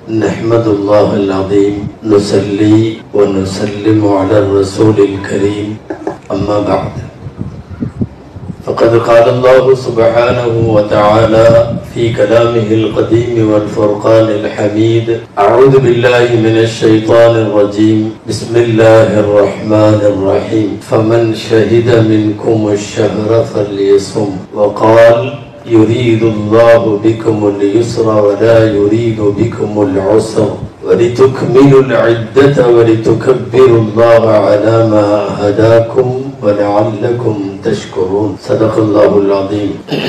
نحمد الله العظيم نصلي ونسلم على الرسول الكريم أما بعد فقد قال الله سبحانه وتعالى في كلامه القديم والفرقان الحميد أعوذ بالله من الشيطان الرجيم بسم الله الرحمن الرحيم فمن شهد منكم الشهر فليصم وقال يريد الله بكم اليسر ولا يريد بكم العسر ولتكملوا العدة ولتكبروا الله على ما هداكم ولعلكم تشكرون صدق الله العظيم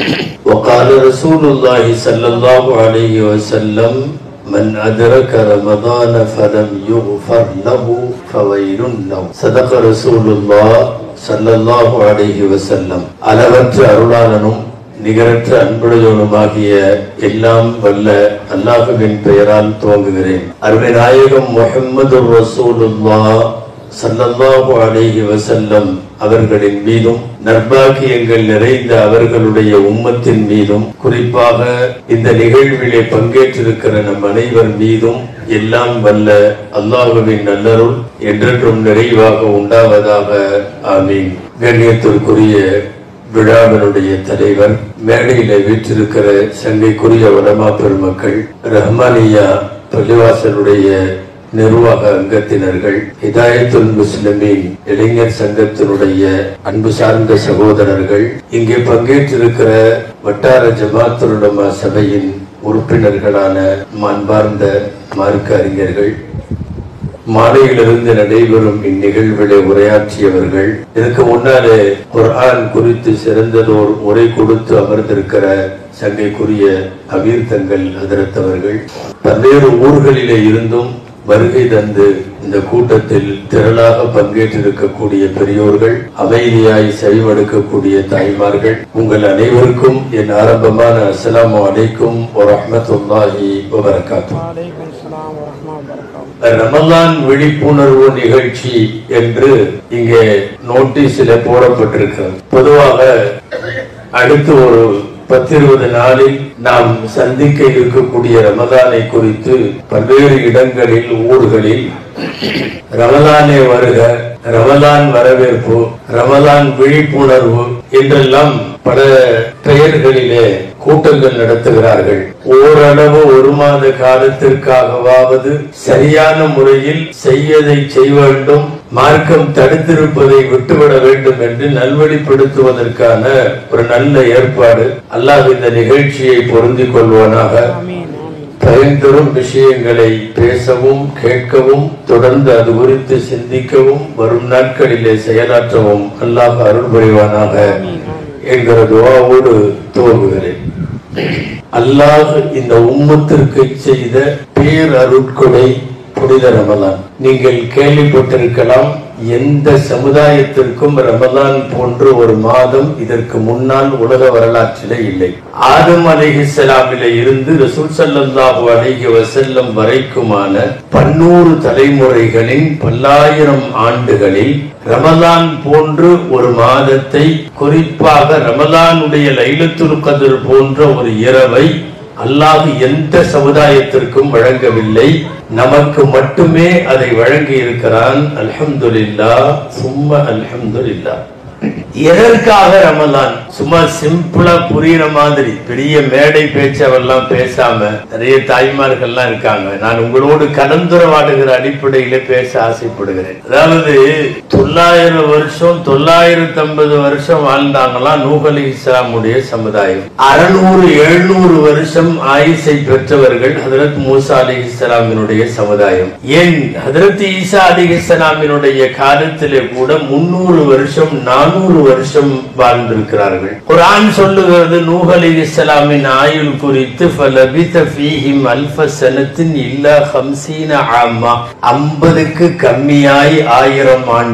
وقال رسول الله صلى الله عليه وسلم من أدرك رمضان فلم يغفر له فويل له صدق رسول الله صلى الله عليه وسلم அளவற்ற அருளாளனும் நிகரற்ற அன்புடையவனுமாகிய எல்லாம் வல்ல அல்லாஹுவின் பெயரால் துவங்குகிறேன் அருமை நாயகம் முஹம்மது ரசூலுல்லா சல்லல்லாஹு அலைஹி வசல்லம் அவர்களின் மீதும் நற்பாக்கியங்கள் நிறைந்த அவர்களுடைய உம்மத்தின் மீதும் குறிப்பாக இந்த நிகழ்விலே பங்கேற்றிருக்கிற நம் அனைவர் மீதும் எல்லாம் வல்ல அல்லாஹுவின் நல்லருள் என்றென்றும் நிறைவாக உண்டாவதாக ஆமீன் கண்ணியத்திற்குரிய விழாவினுடைய தலைவர் மேடையில வீற்றிருக்கிற சங்கைக்குரிய வடமா பெருமக்கள் ரஹ்மானியா பள்ளிவாசலுடைய நிர்வாக அங்கத்தினர்கள் ஹிதாயத்துல் முஸ்லிமின் இளைஞர் சங்கத்தினுடைய அன்பு சார்ந்த சகோதரர்கள் இங்கே பங்கேற்றிருக்கிற வட்டார ஜமாத்துலமா சபையின் உறுப்பினர்களான மாண்பார்ந்த மார்க்க அறிஞர்கள் மாலையிலிருந்து நடைபெறும் இந்நிகழ்விலே உரையாற்றியவர்கள் இதற்கு முன்னாலே குர்ஆன் குறித்து சிறந்ததோர் உரை கொடுத்து அமர்ந்திருக்கிற சங்கைக்குரிய அமீர் தங்கள் அதிரத்தவர்கள் பல்வேறு ஊர்களிலே இருந்தும் வருகை தந்து இந்த கூட்டத்தில் திரளாக பங்கேற்றிருக்கக்கூடிய பெரியோர்கள் அமைதியாய் செவிமடுக்கக்கூடிய தாய்மார்கள் உங்கள் அனைவருக்கும் என் ஆரம்பமான அஸ்ஸலாமு அலைக்கும் வரஹ்மத்துல்லாஹி வபரகாத்துஹு வலைக்கும் சலாம் வரஹ்மத்துல்லாஹி வபரகாத்துஹு ரமலான் விழிப்புணர்வு நிகழ்ச்சி என்று இங்கே நோட்டீஸில் போடப்பட்டிருக்கிறது பொதுவாக அடுத்து ஒரு பத்திருபது நாளில் நாம் சந்திக்க இருக்கக்கூடிய ரமதானை குறித்து பல்வேறு இடங்களில் ஊர்களில் ரமலானே வருக ரமலான் வரவேற்பு ரமலான் விழிப்புணர்வு என்றெல்லாம் பல பெயர்களிலே கூட்டங்கள் நடத்துகிறார்கள் ஓரளவு ஒரு மாத காலத்திற்காகவாவது சரியான முறையில் செய்யதை செய்ய வேண்டும் மார்க்கம் தடுத்திருப்பதை விட்டுவிட வேண்டும் என்று நல்வழிப்படுத்துவதற்கான ஒரு நல்ல ஏற்பாடு அல்லாஹ் இந்த நிகழ்ச்சியை பொருந்திக் கொள்வானாக ஆமீன் ஆமீன் பயன் தரும் விஷயங்களை பேசவும் கேட்கவும் தொடர்ந்து அது குறித்து சிந்திக்கவும் வரும் நாட்களிலே செயலாற்றவும் அல்லாஹ் அருள் புரிவானாக என்கிற துவாவோடு துவங்குகிறேன் அல்லாஹ் இந்த உம்மத்திற்கு செய்த பேரருட்கொடை புனித ரமலான் நீங்கள் கேள்விப்பட்டிருக்கலாம் எந்த சமுதாயத்திற்கும் ரமலான் போன்ற ஒரு மாதம் இதற்கு முன்னால் உலக வரலாற்றிலே இல்லை ஆதம் அலைஹிஸ்ஸலாமிலே இருந்து ரசூல் ஸல்லல்லாஹு அலைஹி வஸல்லம் வரைக்குமான பன்னூறு தலைமுறைகளின் பல்லாயிரம் ஆண்டுகளில் ரமலான் போன்று ஒரு மாதத்தை குறிப்பாக ரமலானுடைய லைலத்துல் கதிர் போன்ற ஒரு இரவை அல்லாஹ் எந்த சமுதாயத்திற்கும் வழங்கவில்லை நமக்கு மட்டுமே அதை வழங்கி இருக்கிறான் அல்ஹம்துலில்லா சும்மா அல்ஹம்துலில்லா எதற்காக ரமலான் சும்மா சிம்பிளா புரியுற மாதிரி பெரிய மேடை பேச்சவெல்லாம் பேசாம நிறைய தாய்மார்கள்லாம் இருக்காங்க நான் உங்களோடு கலந்துரவாடுகிற அடிப்படையில பேச ஆசைப்படுகிறேன் அதாவது தொள்ளாயிரம் வருஷம் தொள்ளாயிரத்தி ஐம்பது வருஷம் வாழ்ந்தாங்களாம் நூகலி இஸ்லாமுடைய சமுதாயம் அறுநூறு எழுநூறு வருஷம் ஆயுசை பெற்றவர்கள் ஹதரத் மூசா அலி இஸ்லாமினுடைய சமுதாயம் ஏன் ஹதரத் ஈசா அலி இஸ்லாமினுடைய காலத்திலே கூட முன்னூறு வருஷம் நானூறு வருஷம் வாழ்ந்திருக்கிறார்கள் குர்ஆன் சொல்லுகிறது நூஹ் அலி இஸ்லாமின் ஆயுள் குறித்து ஃபலபித ஃபீஹிம் அல்ஃப சனத்தின் இல்லா ஹம்சீன ஆமா ஐம்பதுக்கு கம்மியாய் ஆயிரம் ஆண்டு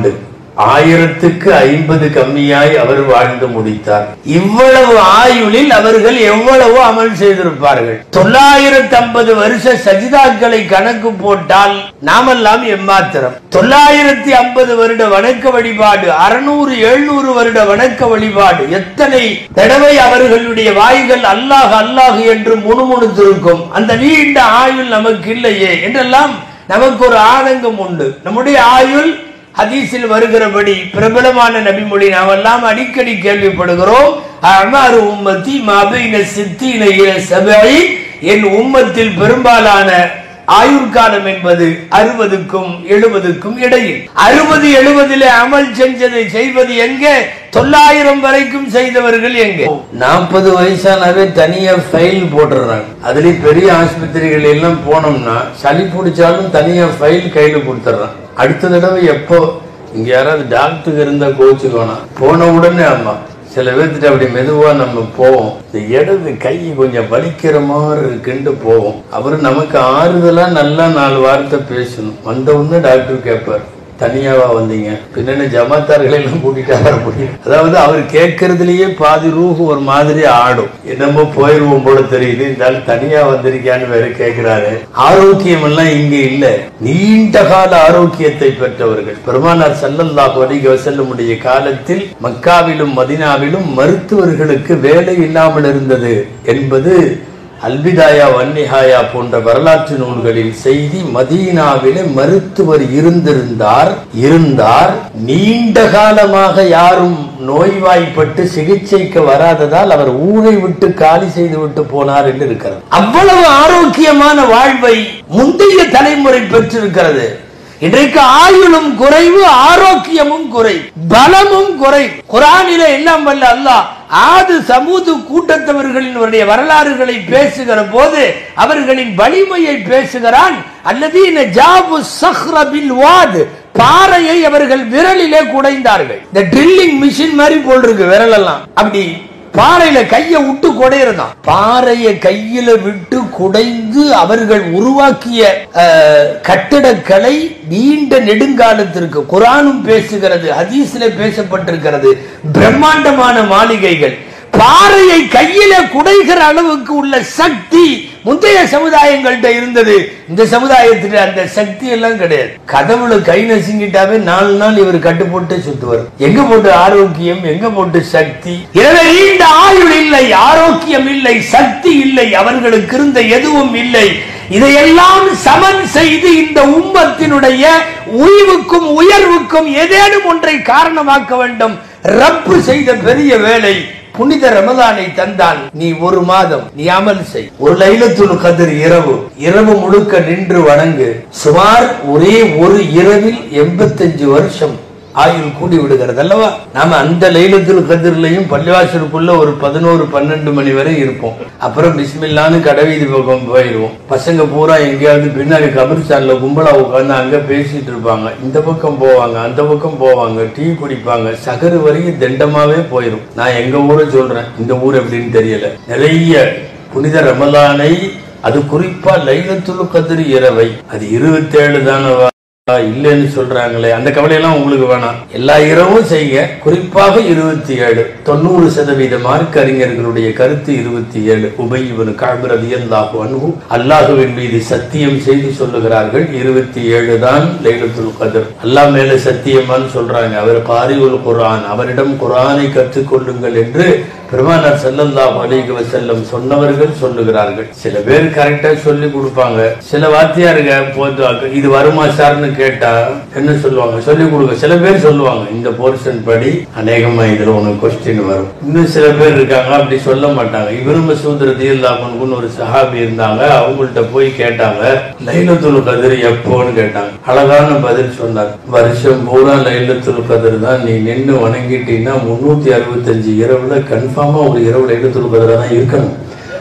ஆயிரத்துக்கு ஐம்பது கம்மியாய் அவர் வாழ்ந்து முடித்தார் இவ்வளவு ஆயுளில் அவர்கள் எவ்வளவு அமல் செய்திருப்பார்கள் தொள்ளாயிரத்தி ஐம்பது வருஷ சஜிதாக்களை கணக்கு போட்டால் நாமெல்லாம் எம்மாத்திரம் தொள்ளாயிரத்தி ஐம்பது வருட வணக்க வழிபாடு அறுநூறு எழுநூறு வருட வணக்க வழிபாடு எத்தனை தடவை அவர்களுடைய வாய்கள் அல்லாஹ் அல்லாஹ் என்று முணுமுணுத்திருக்கும் அந்த நீண்ட ஆயுள் நமக்கு இல்லையே என்றெல்லாம் நமக்கு ஒரு ஆதங்கம் உண்டு நம்முடைய ஆயுள் ஹதீஸில் வருகிறபடி பிரபலமான நபிமொழி நாமெல்லாம் அடிக்கடி கேள்விப்படுகிறோம் அமர் உம்மத்தி மபைன சித்தின சபை என் உம்மத்தில் பெரும்பாலான ஆயுர்காலம் என்பது அறுபதுக்கும் எழுபதுக்கும் இடையில் அறுபது எழுபதிலே அமல் செஞ்சதை செய்வது எங்கே தொள்ளாயிரம் வரைக்கும் செய்தவர்கள் எங்கே நாற்பது வயசானவே தனியா ஃபைல் போட்டுறாங்க அதுலயும் பெரிய ஆஸ்பத்திரிகள் எல்லாம் போனோம்னா சளி பிடிச்சாலும் தனியா ஃபைல் கையில கொடுத்துட்றான் அடுத்த தடவை எப்போ இங்க யாராவது டாக்டருக்கு இருந்தா கோச்சுக்கணும் போன உடனே ஆமா சில பேர்த்துட்டு அப்படி மெதுவா நம்ம போவோம் இந்த இடது கை கொஞ்சம் வலிக்கிற மாதிரி இருக்குன்ட்டு போவோம் அவரு நமக்கு ஆறுதலா நல்லா நாலு வார்த்தை பேசணும் வந்த உடனே டாக்டர் கேட்பார் தனியாவா வந்தீங்க பின்ன ஜமாத்தார்களை எல்லாம் கூட்டிட்டு வர முடியும் அதாவது அவர் கேட்கறதுலயே பாதி ரூஹு ஒரு மாதிரி ஆடும் என்னமோ போயிருவோம் போல தெரியுது இருந்தாலும் தனியா வந்திருக்கியான்னு வேற கேட்கிறாரு ஆரோக்கியம் எல்லாம் இங்க இல்ல நீண்ட கால ஆரோக்கியத்தை பெற்றவர்கள் பெருமானார் சல்லல்லாஹு அலைஹி வஸல்லமுடைய காலத்தில் மக்காவிலும் மதினாவிலும் மருத்துவர்களுக்கு வேலை இல்லாமல் இருந்தது என்பது அல்பிதாயா வன்னிஹாயா போன்ற வரலாற்று நூல்களில் செய்தி மதீனாவிலே மருத்துவர் இருந்திருந்தார் இருந்தார் நீண்ட காலமாக யாரும் நோய்வாய்ப்பட்டு சிகிச்சைக்கு வராததால் அவர் ஊரை விட்டு காலி செய்து விட்டு போனார் என்று இருக்கிறது அவ்வளவு ஆரோக்கியமான வாழ்வை முந்தைய தலைமுறை பெற்றிருக்கிறது இன்றைக்கு ஆயுளும் குறைவு ஆரோக்கியமும் குறை பலமும் குறை குரானில எல்லாம் வல்ல அல்லாஹ் ஆது சமூது கூட்டத்தவர்களினுடைய வரலாறுகளை பேசுகிற போது அவர்களின் வலிமையை பேசுகிறான் அல்லது ஜாபு சஹ்ரபில் வாத் பாறையை அவர்கள் விரலிலே குடைந்தார்கள் இந்த ட்ரில்லிங் மிஷின் மாதிரி போல் இருக்கு விரல் எல்லாம் அப்படி பாறையில கைய விட்டு குடையிறதாம் பாறைய கையில விட்டு குடைந்து அவர்கள் உருவாக்கிய அஹ், கட்டிடக்கலை நீண்ட நெடுங்காலத்திற்கு குரானும் பேசுகிறது ஹதீஸ்ல பேசப்பட்டிருக்கிறது பிரம்மாண்டமான மாளிகைகள் பாறையை கையில குடைகிற அளவுக்கு உள்ள சக்தி முந்தைய சமுதாயங்கள்ட்ட இருந்தது இந்த சமுதாயத்துல அந்த சக்தி எல்லாம் கிடையாது கதவுல கை நசுங்கிட்டாவே நாலு நாள் இவர் கட்டு போட்டு சுத்துவார் எங்க போட்டு ஆரோக்கியம் எங்க போட்டு சக்தி எனவே நீண்ட ஆயுள் இல்லை ஆரோக்கியம் இல்லை சக்தி இல்லை அவர்களுக்கு இருந்த எதுவும் இல்லை இதையெல்லாம் சமன் செய்து இந்த உம்மத்தினுடைய உய்வுக்கும் உயர்வுக்கும் ஏதேனும் ஒன்றை காரணமாக்க வேண்டும் ரப்பு செய்த பெரிய வேலை புனித ரமதானை தந்தான் நீ ஒரு மாதம் நீ அமல் செய் ஒரு லைலத்துல் கதிர் இரவு இரவு முழுக்க நின்று வணங்கு சுமார் ஒரே ஒரு இரவில் எண்பத்தஞ்சு வருஷம் ஆயுள் கூடி விடுகிறது அல்லவா நாம அந்த லைலத்துல் கதிர்லையும் பள்ளிவாசலுக்குள்ள ஒரு பதினோரு பன்னெண்டு மணி வரை இருப்போம் அப்புறம் பிஸ்மில்லான்னு கடைவீதி பக்கம் போயிடுவோம் பசங்க பூரா எங்கேயாவது பின்னாடி கபிரிஸ்தான்ல கும்பலா உட்கார்ந்து அங்க பேசிட்டு இருப்பாங்க இந்த பக்கம் போவாங்க அந்த பக்கம் போவாங்க டீ குடிப்பாங்க சகரு வரையும் தண்டமாவே போயிடும் நான் எங்க ஊரை சொல்றேன் இந்த ஊர் எப்படின்னு தெரியல நிறைய புனித ரமலானை அது குறிப்பா லைலத்துல் கதிர் இரவை அது இருபத்தேழு தானவா இல்லைன்னு சொல்றாங்களே அந்த கவலையெல்லாம் உங்களுக்கு வேணாம் எல்லா இரவும் செய்ய குறிப்பாக இருபத்தி ஏழு தொண்ணூறு சதவீத மார்க் அறிஞர்களுடைய கருத்து இருபத்தி ஏழு உபயிவனு காபிரதி அல்லாஹு அன்பு அல்லாஹுவின் மீது சத்தியம் செய்து சொல்லுகிறார்கள் இருபத்தி ஏழு தான் லைலத்துல் கதிர் அல்லாஹ் மேல சத்தியமான்னு சொல்றாங்க அவர் பாரிவுல் குர்ஆன் அவரிடம் குர்ஆனை கற்றுக்கொள்ளுங்கள் என்று பெருமானார் ஸல்லல்லாஹு அலைஹி வஸல்லம் சொன்னவர்கள் சொல்லுகிறார்கள் சில பேர் கரெக்டா சொல்லி கொடுப்பாங்க சில வாத்தியாருங்க போது இது வருமா சார்னு கேட்டா என்ன சொல்லுவாங்க சொல்லி கொடுங்க சில பேர் சொல்லுவாங்க இந்த போர்ஷன் படி அநேகமா இதுல உனக்கு கொஸ்டின் வரும் இன்னும் சில பேர் இருக்காங்க அப்படி சொல்ல மாட்டாங்க இவரும் மசூத் ரதியல்லாஹுன்னு ஒரு சஹாபி இருந்தாங்க அவங்கள்ட்ட போய் கேட்டாங்க லைலத்துல் கதிர் எப்போன்னு கேட்டாங்க அழகான பதில் சொன்னார் வருஷம் பூரா லைலத்துல் கதிர் தான் நீ நின்னு வணங்கிட்டீங்கன்னா முன்னூத்தி அறுபத்தஞ்சு இரவுல கன்ஃபார்மா ஒரு இரவு லைலத்துல் கதிரா தான் இருக்கணும்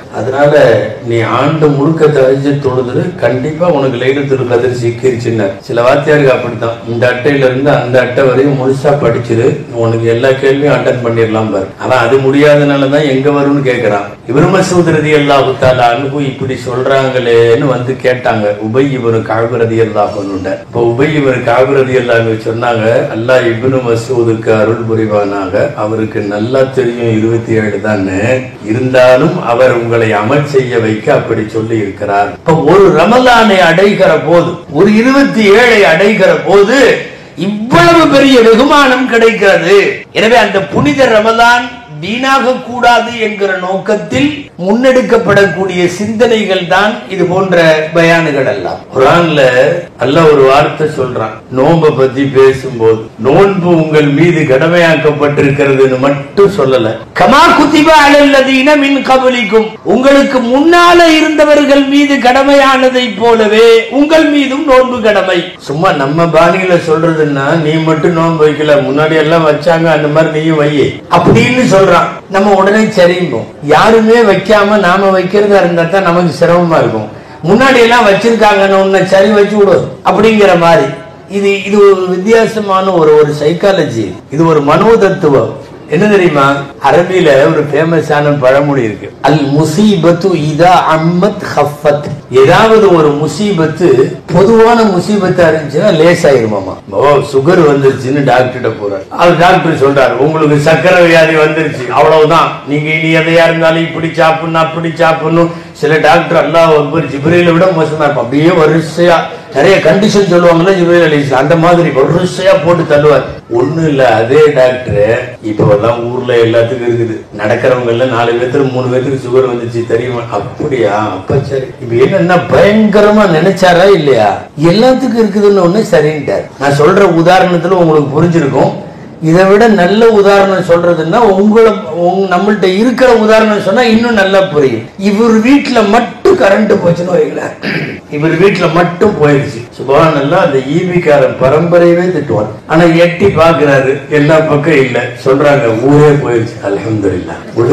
அதனால நீ ஆண்டு முழுக்க தவிச்சு தொழுதுரு கண்டிப்பா உனக்கு லைலத்துல் கதிர் சிக்கிருச்சுன்னு சில வார்த்தையாருக்கு அப்படித்தான் இந்த அட்டையில இருந்து அந்த அட்டை வரையும் முழுசா படிச்சிரு உனக்கு எல்லா கேள்வியும் அட்டன் பண்ணிடலாம் பாரு ஆனா அது முடியாதனாலதான் எங்க வரும்னு கேக்குறான் இவரு மசூத் ரதி அல்லாஹு தாலான்னு இப்படி சொல்றாங்களேன்னு வந்து கேட்டாங்க உபை இவரு காகுரதி அல்லாஹுன்னு இப்போ உபை இவர் காகுரதி அல்லாஹ் சொன்னாங்க அல்லாஹ் இப்னு மசூதுக்கு அருள் புரிவானாக அவருக்கு நல்லா தெரியும் இருபத்தி ஏழு தானே இருந்தாலும் அவர் உங்களை அமல் செய்ய வைக்க அப்படி சொல்லி இருக்கிறார் இப்ப ஒரு ரமலானை அடைகிற போது ஒரு இருபத்தி ஏழை அடைகிற போது இவ்வளவு பெரிய வெகுமானம் கிடைக்கிறது எனவே அந்த புனித ரமலான் வீணாக கூடாது என்கிற நோக்கத்தில் முன்னெடுக்கப்படக்கூடிய சிந்தனைகள் தான் இது போன்ற பயானுகள் எல்லாம் குரான்ல அல்ல ஒரு வார்த்தை சொல்றான் நோன்பை பத்தி பேசும்போது நோன்பு உங்கள் மீது கடமையாக்கப்பட்டிருக்கிறதுன்னு மட்டும் சொல்லல கமா குத்திபா அலல்லதீன மின் கபலிக்கும் உங்களுக்கு முன்னால இருந்தவர்கள் மீது கடமையானதை போலவே உங்கள் மீதும் நோன்பு கடமை சும்மா நம்ம பாணியில சொல்றதுன்னா நீ மட்டும் நோன்பு வைக்கல முன்னாடி எல்லாம் வச்சாங்க அந்த மாதிரி நீயும் வை அப்படின்னு சொல்றான் நம்ம உடனே சரிம்போம் யாருமே வைக்காம நாம வைக்கிறதா இருந்தா தான் நமக்கு சிரமமா இருக்கும் முன்னாடி எல்லாம் வச்சிருக்காங்கன்னு உன்னை சரி வச்சு விடு அப்படிங்கிற மாதிரி இது இது ஒரு வித்தியாசமான ஒரு ஒரு சைக்காலஜி இது ஒரு மனோதத்துவம் என்ன தெரியுமா அரபியில ஒரு ஃபேமஸான பழமொழி இருக்கு அல் முசீபத்து இதா அம்மத் ஹஃபத் ஏதாவது ஒரு முசீபத்து பொதுவான முசீபத்தா இருந்துச்சுன்னா லேஸ் ஆயிருமாமா ஓ சுகர் வந்துருச்சுன்னு டாக்டர்கிட்ட போறாரு அது டாக்டர் சொல்றாரு உங்களுக்கு சக்கரை வியாதி வந்துருச்சு அவ்வளவுதான் நீங்க இனி எதையா இருந்தாலும் இப்படி சாப்பிடணும் அப்படி சாப்பிடணும் சில டாக்டர் அல்லாஹ் அக்பர் ஜிப்ரீல விட மோசமா இருக்கும் அப்படியே வரிசையா நிறைய கண்டிஷன் சொல்லுவாங்கல்ல ஜிப்ரீல் அலிஸ் அந்த மாதிரி வரிசையா போட்டு தள்ளுவார் ஒண்ணு இல்ல அதே டாக்டர் இப்ப எல்லாம் ஊர்ல எல்லாத்துக்கும் இருக்குது நடக்கிறவங்க எல்லாம் நாலு பேர்த்துல மூணு பேர்த்துக்கு சுகர் வந்துச்சு தெரியுமா அப்படியா அப்ப சரி இப்ப என்னன்னா பயங்கரமா நினைச்சாரா இல்லையா எல்லாத்துக்கும் இருக்குதுன்னு ஒண்ணு சரின்ட்டார் நான் சொல்ற உதாரணத்துல உங்களுக்கு புரிஞ்சிருக்கும் இதை விட நல்ல உதாரணம் சொல்றதுன்னா உங்களை உங்க- நம்மள்ட்ட இருக்கிற உதாரணம் சொன்னா இன்னும் நல்லா புரியும் இவர் வீட்டுல மட்டும் கரண்ட் போச்சுன்னு வைங்களேன் இவர் வீட்டுல மட்டும் போயிடுச்சு சுபஹானல்லாஹ் அந்த ஈபிக்காரன் பரம்பரையவே திட்டுவார் ஆனா எட்டி பாக்குறாரு எல்லா பக்கம் இல்ல சொல்றாங்க ஊரே போயிடுச்சு அல்ஹம்துலில்லாஹ் விடு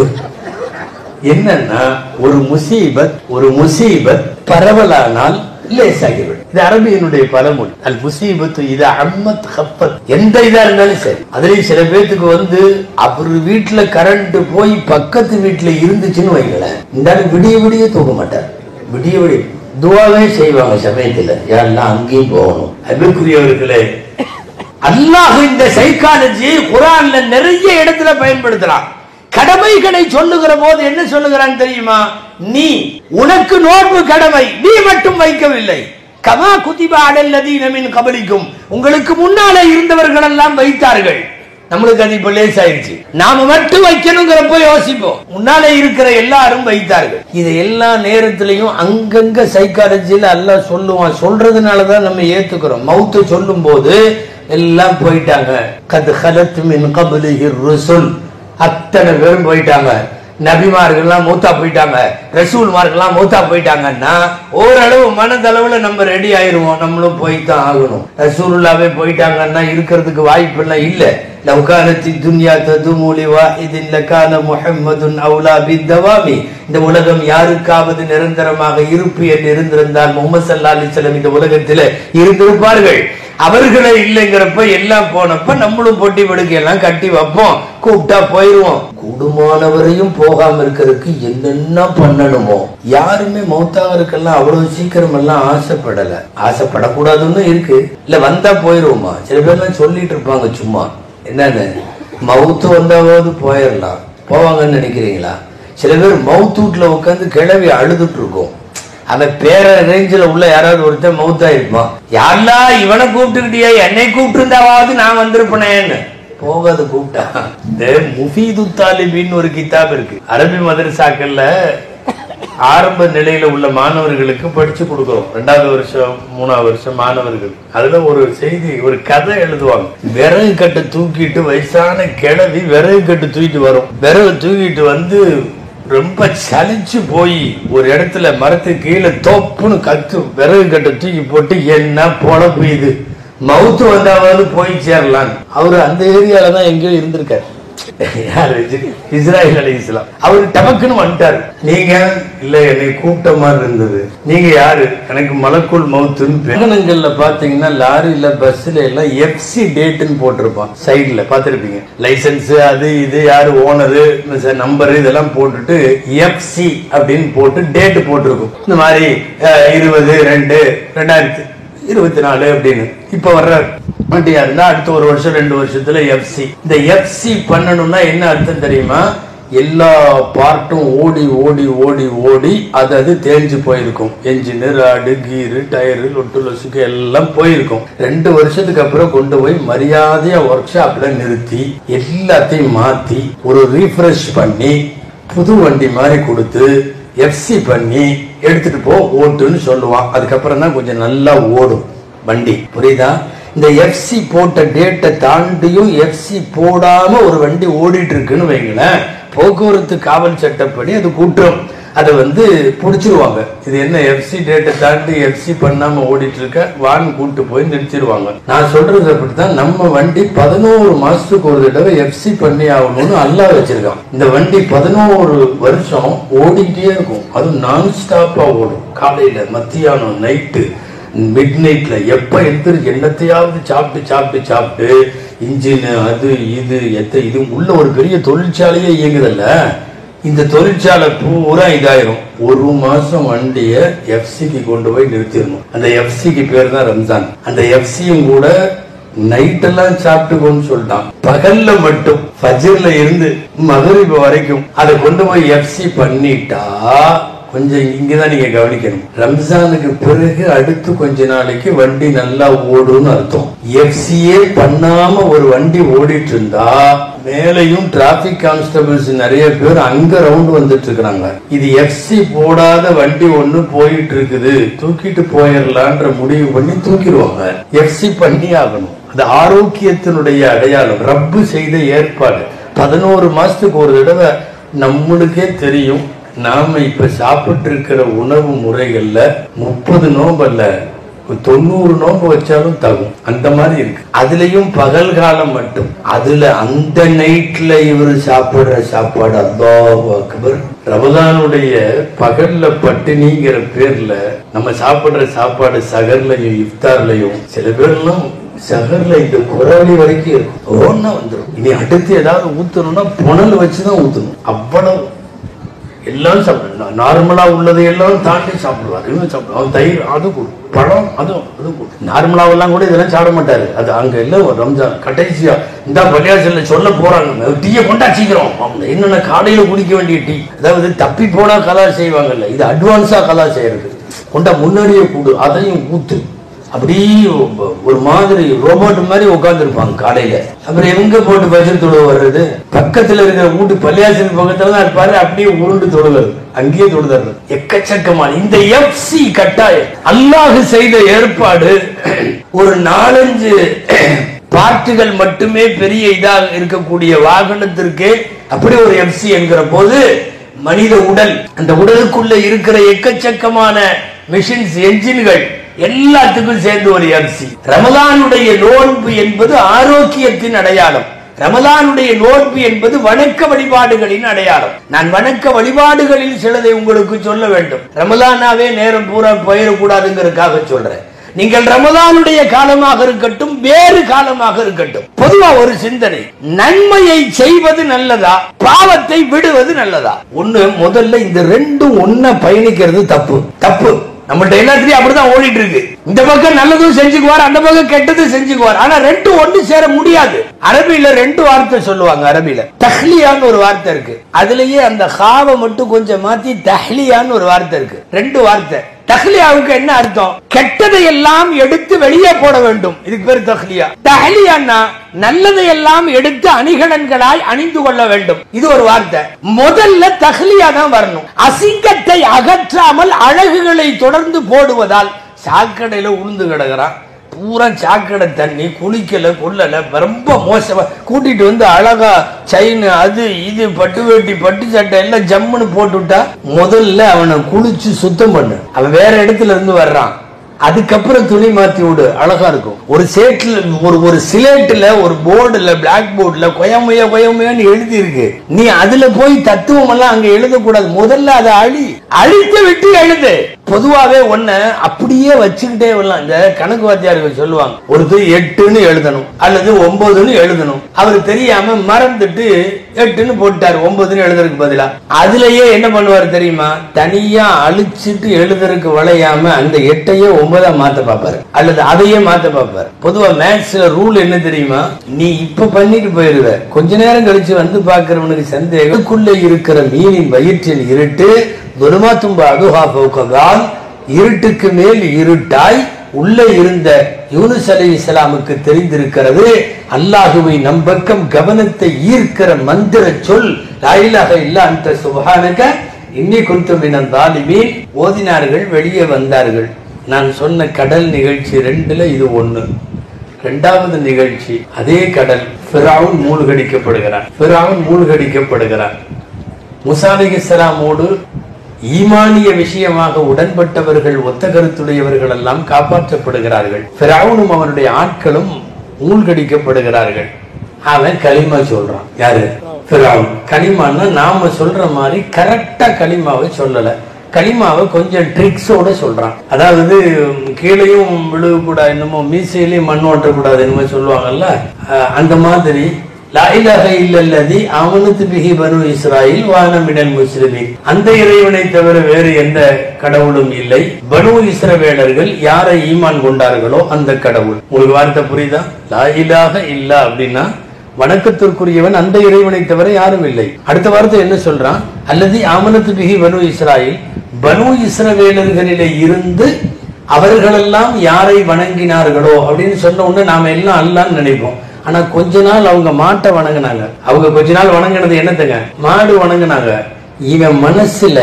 என்னன்னா ஒரு முசீபத் ஒரு முசீபத் பரவலானால் லேசாகிவிடும் இது அரபியனுடைய பழமொழி அல் முசீபத்து இது அம்மத் ஹப்பத் எந்த இதா இருந்தாலும் சரி அதுலயும் சில பேத்துக்கு வந்து அவர் வீட்டுல கரண்ட் போய் பக்கத்து வீட்டுல இருந்துச்சுன்னு வைங்களேன் இந்த ஆளு விடிய விடிய தூக்க மாட்டார் விடிய விடிய துவாவே செய்வாங்க சமயத்துல யாரெல்லாம் அங்கேயும் போகணும் அன்புக்குரியவர்களே அல்லாஹ் இந்த சைக்காலஜியை குரான்ல நிறைய இடத்துல பயன்படுத்தலாம் கடமைகளை சொல்லுகிற போது என்ன சொல்லுகிறான் தெரியுமா நீ உனக்கு நோன்பு கடமை நீ மட்டும் வைக்கவில்லை கமா குதிபா அடல்லதீன மின் கபலிக்கும் உங்களுக்கு முன்னாலே இருந்தவர்கள் எல்லாம் வைத்தார்கள் நம்மளுக்கு அது இப்ப லேஸ் ஆயிடுச்சு நாம மட்டும் வைக்கணுங்கிறப்ப யோசிப்போம் முன்னாலே இருக்கிற எல்லாரும் வைத்தார்கள் இது எல்லா நேரத்திலையும் அங்கங்க சைக்காலஜில எல்லாம் சொல்லுவான் சொல்றதுனாலதான் நம்ம ஏத்துக்கிறோம் மௌத்து சொல்லும் போது எல்லாம் போயிட்டாங்க கத் ஹலத் மின் கபலிஹிர் ருசுல் அத்தனை பேரும் போயிட்டாங்க நபிமார்கள்லாம் மூத்தா போயிட்டாங்க ரசூல்மார்கள்லாம் மூத்தா போயிட்டாங்கன்னா ஓரளவு மனதளவுல நம்ம ரெடி ஆயிருவோம் நம்மளும் போய்தான் ஆகணும் ரசூலுல்லாவே போயிட்டாங்கன்னா இருக்கிறதுக்கு வாய்ப்பு எல்லாம் இல்ல لو كانت الدنيا تدوم لواحد لكان محمد اولى بالدوام இந்த உலகம் யாருக்காவது நிரந்தரமாக இருப்பு என்று இருந்திருந்தால் முகமது சல்லா அலிஸ்லம் இந்த உலகத்தில இருந்திருப்பார்கள் அவர்களே இல்லைங்கிறப்ப எல்லாம் போனப்ப நம்மளும் பொட்டி படுக்கை எல்லாம் கட்டி வைப்போம் கூப்பிட்டா போயிருவோம் குடும்பமானவரையும் போகாம இருக்கிறதுக்கு என்னென்ன பண்ணணுமோ யாருமே மௌத்தாவருக்கெல்லாம் அவ்வளவு சீக்கிரம் எல்லாம் ஆசைப்படல ஆசைப்படக்கூடாதுன்னு இருக்கு இல்ல வந்தா போயிருவோமா சில பேர்லாம் சொல்லிட்டு இருப்பாங்க சும்மா என்னன்னு மவுத்து வந்தாவது போயிடலாம் போவாங்கன்னு நினைக்கிறீங்களா சில பேர் மவுத் வீட்டுல உட்காந்து கிளவி அழுதுட்டு இருக்கும் அவன் பேர ரேஞ்சில் உள்ள யாராவது ஒருத்தன் மவுத்தா இருப்பான் யாரா இவனை கூப்பிட்டுக்கிட்டியா என்னை கூப்பிட்டு இருந்தாவது நான் வந்திருப்பனேன்னு போகாது கூப்பிட்டா இந்த முஃபீது தாலிபின்னு ஒரு கிதாப் இருக்கு அரபி மதரசாக்கள்ல ஆரம்ப நிலையில உள்ள மாணவர்களுக்கு படிச்சு கொடுக்கிறோம் ரெண்டாவது வருஷம் மூணாவது வருஷம் மாணவர்கள் அதுல ஒரு செய்தி ஒரு கதை எழுதுவாங்க விறகு கட்டை தூக்கிட்டு வயசான கிழவி விறகு கட்டு தூக்கிட்டு வரும் விறகு தூக்கிட்டு வந்து ரொம்ப சலிச்சு போய் ஒரு இடத்துல மரத்துக்கு கீழே தோப்புன்னு கத்து விறகு கட்டை தூக்கி போட்டு என்ன பொழப்பு இது மவுத்து வந்தாவது போய் சேரலாம் அவரு அந்த ஏரியால தான் எங்கேயோ இருந்திருக்காரு யாரு இஸ்ராயல் அலி இஸ்லாம் அவரு டபக்குன்னு வந்துட்டாரு நீங்க இல்ல என்னை கூப்பிட்ட மாதிரி இருந்தது நீங்க யாரு எனக்கு மலக்குள் மவுத்துன்னு வாகனங்கள்ல பாத்தீங்கன்னா லாரியில பஸ்ல எல்லாம் எஃப்சி டேட்னு போட்டிருப்பான் சைடுல பாத்திருப்பீங்க லைசன்ஸ் அது இது யாரு ஓனரு நம்பர் இதெல்லாம் போட்டுட்டு எஃப்சி அப்படின்னு போட்டு டேட் போட்டிருக்கும் இந்த மாதிரி அஹ், இருபது ரெண்டு ரெண்டாயிரத்தி இருபத்தி நாலு அப்படின்னு இப்ப வர்ற வண்டியா இருந்தா அடுத்த ஒரு வருஷம் ரெண்டு வருஷத்துல எஃப்சி இந்த எஃப்சி பண்ணணும்னா என்ன அர்த்தம் தெரியுமா எல்லா பார்ட்டும் ஓடி ஓடி ஓடி ஓடி அது அது தேஞ்சு போயிருக்கும் என்ஜின் ராடு கீரு டயரு லொட்டு லொசுக்கு எல்லாம் போயிருக்கும் ரெண்டு வருஷத்துக்கு அப்புறம் கொண்டு போய் மரியாதையா ஒர்க் ஷாப்ல நிறுத்தி எல்லாத்தையும் மாத்தி ஒரு ரீஃப்ரெஷ் பண்ணி புது வண்டி மாதிரி கொடுத்து எஃப்சி பண்ணி எடுத்துட்டு போ ஓட்டுன்னு சொல்லுவான் அதுக்கப்புறம் தான் கொஞ்சம் நல்லா ஓடும் வண்டி புரியுதா இந்த எஃப்சி போட்ட டேட்டை தாண்டியும் எஃப்சி போடாம ஒரு வண்டி ஓடிட்டு இருக்குன்னு வைங்களேன் போக்குவரத்து காவல் சட்டப்படி அது குற்றம் அதை வந்து பிடிச்சிருவாங்க இது என்ன எஃப்சி டேட்டை தாண்டி எஃப்சி பண்ணாம ஓடிட்டு இருக்க வான் கூட்டு போய் நிறுத்திடுவாங்க நான் சொல்றது அப்படித்தான் நம்ம வண்டி பதினோரு மாசத்துக்கு ஒரு தடவை எஃப்சி பண்ணி ஆகணும்னு அல்லாஹ் வச்சிருக்கான் இந்த வண்டி பதினோரு வருஷம் ஓடிக்கிட்டே இருக்கும் அது நான் ஸ்டாப்பா ஓடும் காலையில மத்தியானம் நைட்டு மிட் நைட்ல எப்ப எடுத்து என்னத்தையாவது சாப்பிட்டு சாப்பிட்டு சாப்பிட்டு இன்ஜின் அது இது எத்த இது உள்ள ஒரு பெரிய தொழிற்சாலையே இயங்குதல்ல இந்த தொழிற்சாலை பூரா இதாயிரும் ஒரு மாசம் வண்டிய எஃப்சிக்கு கொண்டு போய் நிறுத்திடணும் அந்த எஃப்சிக்கு பேர் தான் ரம்ஜான் அந்த எஃப்சியும் கூட நைட் எல்லாம் சாப்பிட்டுக்கோன்னு சொல்லிட்டான் பகல்ல மட்டும் ஃபஜர்ல இருந்து மகரிப் வரைக்கும் அதை கொண்டு போய் எஃப்சி பண்ணிட்டா கொஞ்சம் இங்கதான் நீங்க கவனிக்கணும் ரம்ஜானுக்கு பிறகு அடுத்து கொஞ்ச நாளைக்கு வண்டி நல்லா ஓடும்னு அர்த்தம் எஃப்சியே பண்ணாம ஒரு வண்டி ஓடிட்டு இருந்தா மேலையும் டிராபிக் கான்ஸ்டபிள்ஸ் நிறைய பேர் அங்க ரவுண்ட் வந்துட்டு இருக்காங்க இது எஃப்சி போடாத வண்டி ஒண்ணு போயிட்டு இருக்குது தூக்கிட்டு போயிடலான்ற முடிவு பண்ணி தூக்கிடுவாங்க எஃப்சி பண்ணி ஆகணும் அது ஆரோக்கியத்தினுடைய அடையாளம் ரப்பு செய்த ஏற்பாடு பதினோரு மாசத்துக்கு ஒரு தடவை நம்மளுக்கே தெரியும் நாம இப்ப சாப்பிட்டு இருக்கிற உணவு முறைகள்ல முப்பது நோம்பல்ல ஒரு தொண்ணூறு நோம்பு வச்சாலும் தகும் அந்த மாதிரி இருக்கு அதுலயும் பகல் காலம் மட்டும் அதுல அந்த நைட்ல இவர் சாப்பிடுற சாப்பாடு அல்லாஹ் அக்பர் ரமதானுடைய பகல்ல பட்டினிங்கிற பேர்ல நம்ம சாப்பிடுற சாப்பாடு சகர்லயும் இஃப்தார்லயும் சில பேர்லாம் சகர்ல இந்த குரவழி வரைக்கும் இருக்கும் ஒன்னா வந்துடும் இனி அடுத்து ஏதாவது ஊத்தணும்னா புனல் வச்சுதான் ஊத்தணும் அவ்வளவு எல்லாம் சாப்பிடணும் நார்மலா உள்ளதை எல்லாம் தாண்டி சாப்பிடுவார் இவன் சாப்பிடுவார் தயிர் அது கொடு பழம் அதுவும் அது கொடு நார்மலாவெல்லாம் கூட இதெல்லாம் சாப்பிட மாட்டாரு அது அங்க இல்ல ஒரு ரம்ஜான் கடைசியா இந்த பள்ளியாசல்ல சொல்ல போறாங்க டீயை கொண்டா சீக்கிரம் அவங்க என்னென்ன காலையில குடிக்க வேண்டிய டீ அதாவது தப்பி போனா கலா செய்வாங்கல்ல இது அட்வான்ஸா கலா செய்யறது கொண்டா முன்னாடியே கூடு அதையும் ஊத்து அப்படி ஒரு மாதிரி ரோபோட் மாதிரி உட்கார்ந்துருப்பாங்க காலையில அப்புறம் எங்க போட்டு பஜர் தொழுவ வர்றது பக்கத்துல இருக்கிற வீட்டு பள்ளியாசல் பக்கத்துல தான் இருப்பாரு அப்படியே உருண்டு தொழுகிறது அங்கேயே தொழுதர்றது எக்கச்சக்கமான இந்த எஃப்சி கட்டாயம் அல்லாஹ் செய்த ஏற்பாடு ஒரு நாலஞ்சு பார்ட்டுகள் மட்டுமே பெரிய இதாக இருக்கக்கூடிய வாகனத்திற்கே அப்படி ஒரு எஃப்சி என்கிற போது மனித உடல் அந்த உடலுக்குள்ள இருக்கிற எக்கச்சக்கமான மிஷின்ஸ் என்ஜின்கள் எல்லாத்துக்கும் சேர்ந்து ஒரு எஃப்சி ரமலானுடைய நோன்பு என்பது ஆரோக்கியத்தின் அடையாளம் ரமலானுடைய நோன்பு என்பது வணக்க வழிபாடுகளின் அடையாளம் நான் வணக்க வழிபாடுகளில் சிலதை உங்களுக்கு சொல்ல வேண்டும் ரமலானாவே நேரம் பூரா போயிடக்கூடாதுங்கிறதுக்காக சொல்றேன் நீங்கள் ரமலானுடைய காலமாக இருக்கட்டும் வேறு காலமாக இருக்கட்டும் பொதுவா ஒரு சிந்தனை நன்மையை செய்வது நல்லதா பாவத்தை விடுவது நல்லதா ஒண்ணு முதல்ல இந்த ரெண்டும் ஒன்ன பயணிக்கிறது தப்பு தப்பு நம்மள்ட்ட எல்லாத்துலயும் அப்படிதான் ஓடிட்டு இருக்கு இந்த பக்கம் நல்லதும் செஞ்சுக்குவார் அந்த பக்கம் கெட்டதும் செஞ்சுக்குவார் ஆனா ரெண்டும் ஒண்ணு சேர முடியாது அரபியில ரெண்டு வார்த்தை சொல்லுவாங்க அரபியில தஹ்லியான்னு ஒரு வார்த்தை இருக்கு அதுலயே அந்த ஹாவை மட்டும் கொஞ்சம் மாத்தி தஹ்லியான்னு ஒரு வார்த்தை இருக்கு ரெண்டு வார்த்தை தஹ்லியாவுக்கு என்ன அர்த்தம் கெட்டதை எல்லாம் எடுத்து வெளியே போட வேண்டும் இதுக்கு பேர் தஹ்லியா தஹ்லியான்னா நல்லதை எல்லாம் எடுத்து அணிகலன்களாய் அணிந்து கொள்ள வேண்டும் இது ஒரு வார்த்தை முதல்ல தஹ்லியா தான் வரணும் அசிங்கத்தை அகற்றாமல் அழகுகளை தொடர்ந்து போடுவதால் சாக்கடையில உளுந்து கிடக்குறான் பூரா சாக்கடை தண்ணி குளிக்கல கொள்ளல ரொம்ப மோசமா கூட்டிட்டு வந்து அழகா செயின் அது இது பட்டு வேட்டி பட்டு சட்டை எல்லாம் ஜம்முன்னு போட்டு விட்டா முதல்ல அவனை குளிச்சு சுத்தம் பண்ணு அவன் வேற இடத்துல இருந்து வர்றான் அதுக்கப்புறம் துணி மாத்தி விடு அழகா இருக்கும் ஒரு சேட்ல ஒரு ஒரு சிலேட்டுல ஒரு போர்டுல பிளாக் போர்டுல கொயமைய கொயமையான்னு எழுதி இருக்கு நீ அதுல போய் தத்துவம் எல்லாம் அங்க எழுதக்கூடாது முதல்ல அதை அழி அழித்து விட்டு எழுது பொதுவாவே ஒண்ண அப்படியே வச்சுக்கிட்டே வரலாம் இந்த கணக்கு வாத்தியார்கள் சொல்லுவாங்க ஒருத்தர் எட்டுன்னு எழுதணும் அல்லது ஒன்பதுன்னு எழுதணும் அவர் தெரியாம மறந்துட்டு எட்டுன்னு போட்டாரு ஒன்பதுன்னு எழுதுறதுக்கு பதிலா அதுலயே என்ன பண்ணுவார் தெரியுமா தனியா அழிச்சிட்டு எழுதுறதுக்கு வளையாம அந்த எட்டையே ஒன்பதா மாத்த பார்ப்பாரு அல்லது அதையே மாத்த பார்ப்பாரு பொதுவா மேத்ஸ்ல ரூல் என்ன தெரியுமா நீ இப்ப பண்ணிட்டு போயிருவ கொஞ்ச நேரம் கழிச்சு வந்து பாக்குறவனுக்கு சந்தேகத்துக்குள்ள இருக்கிற மீனின் வயிற்றில் இருட்டு துருமாத்தும்ப அதுஹா போக்கதால் இருட்டுக்கு மேல் இருட்டாய் உள்ளே இருந்த யூனுஸ் அலை இஸ்லாமுக்கு தெரிந்திருக்கிறது அல்லாஹுவை நம் பக்கம் கவனத்தை ஈர்க்கிற மந்திர சொல் லாயிலாக இல்ல அந்த சுபஹானக இன்னி குந்துமினம் தாலிமீன் ஓதினார்கள் வெளியே வந்தார்கள் நான் சொன்ன கடல் நிகழ்ச்சி ரெண்டுல இது ஒண்ணு இரண்டாவது நிகழ்ச்சி அதே கடல் ஃபிரவுன் மூழ்கடிக்கப்படுகிறான் ஃபிரவுன் மூழ்கடிக்கப்படுகிறான் முசா அலிஹிஸ்ஸலாமோடு ஈமானிய விஷயமாக உடன்பட்டவர்கள் ஒத்த கருத்துடையவர்கள் எல்லாம் காப்பாற்றப்படுகிறார்கள் ஃபிரவுனும் அவனுடைய ஆட்களும் மூழ்கடிக்கப்படுகிறார்கள் அவன் களிமா சொல்றான் யாரு ஃபிரவுன் களிமான்னா நாம சொல்ற மாதிரி கரெக்டா களிமாவை சொல்லல களிமாவை கொஞ்சம் ட்ரிக்ஸோட சொல்றான் அதாவது கீழையும் விழுகக்கூடாது என்னமோ மீசையிலையும் மண் ஓட்டக்கூடாது என்னமோ சொல்லுவாங்கல்ல அஹ் அந்த மாதிரி லா இலாஹ இல்லல்லதி அவனுக்கு பிஹி பனு இஸ்ராயில் வானமிடல் முஸ்லிமின் அந்த இறைவனை தவிர வேறு எந்த கடவுளும் இல்லை பனு இஸ்ரவேலர்கள் யாரை ஈமான் கொண்டார்களோ அந்த கடவுள் உங்களுக்கு வார்த்தை புரியுதா லா இலாஹ இல்லா அப்படின்னா வணக்கத்திற்குரியவன் அந்த இறைவனை தவிர யாரும் இல்லை அடுத்த வார்த்தை என்ன சொல்றான் அல்லது ஆமனத்து பிஹி பனு இஸ்ராயில் பனு இஸ்ரவேலர்களிலே இருந்து அவர்களெல்லாம் யாரை வணங்கினார்களோ அப்படின்னு சொன்ன உடனே நாம எல்லாம் அல்லான்னு நினைப்போம் ஆனா கொஞ்ச நாள் அவங்க மாட்டை வணங்குனாங்க அவங்க கொஞ்ச நாள் வணங்கினது என்னத்துங்க மாடு வணங்குனாங்க இவன் மனசுல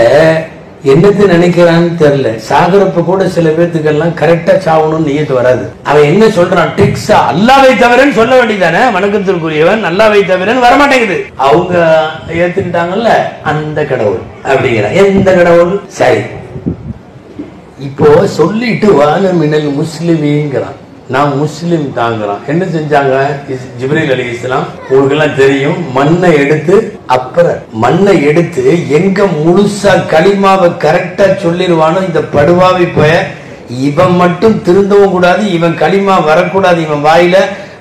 என்னது நினைக்கிறான்னு தெரியல சாகரப்ப கூட சில பேர்த்துக்கெல்லாம் கரெக்டா சாவணும்னு நியத்து வராது அவன் என்ன சொல்றான் ட்ரிக்ஸா அல்லாவை தவிரன்னு சொல்ல வேண்டியதானே வணக்கத்திற்குரியவன் அல்லாவை தவிரன்னு வரமாட்டேங்குது அவங்க ஏத்துக்கிட்டாங்கல்ல அந்த கடவுள் அப்படிங்கிறான் எந்த கடவுள் சரி இப்போ சொல்லிட்டு வான மினல் முஸ்லிமீங்கிறான் நான் முஸ்லிம் தாங்கிறான் என்ன செஞ்சாங்க இஸ்- ஜிப்ரீல் அலி இஸ்லாம் உங்களுக்கு எல்லாம் தெரியும் மண்ணை எடுத்து அப்புறம் மண்ணை எடுத்து எங்க முழுசா களிமாவை கரெக்டா சொல்லிடுவானோ இந்த படுவாவை போய இவன் மட்டும் திருந்தவும் கூடாது இவன் களிமா வரக்கூடாது இவன் வாயில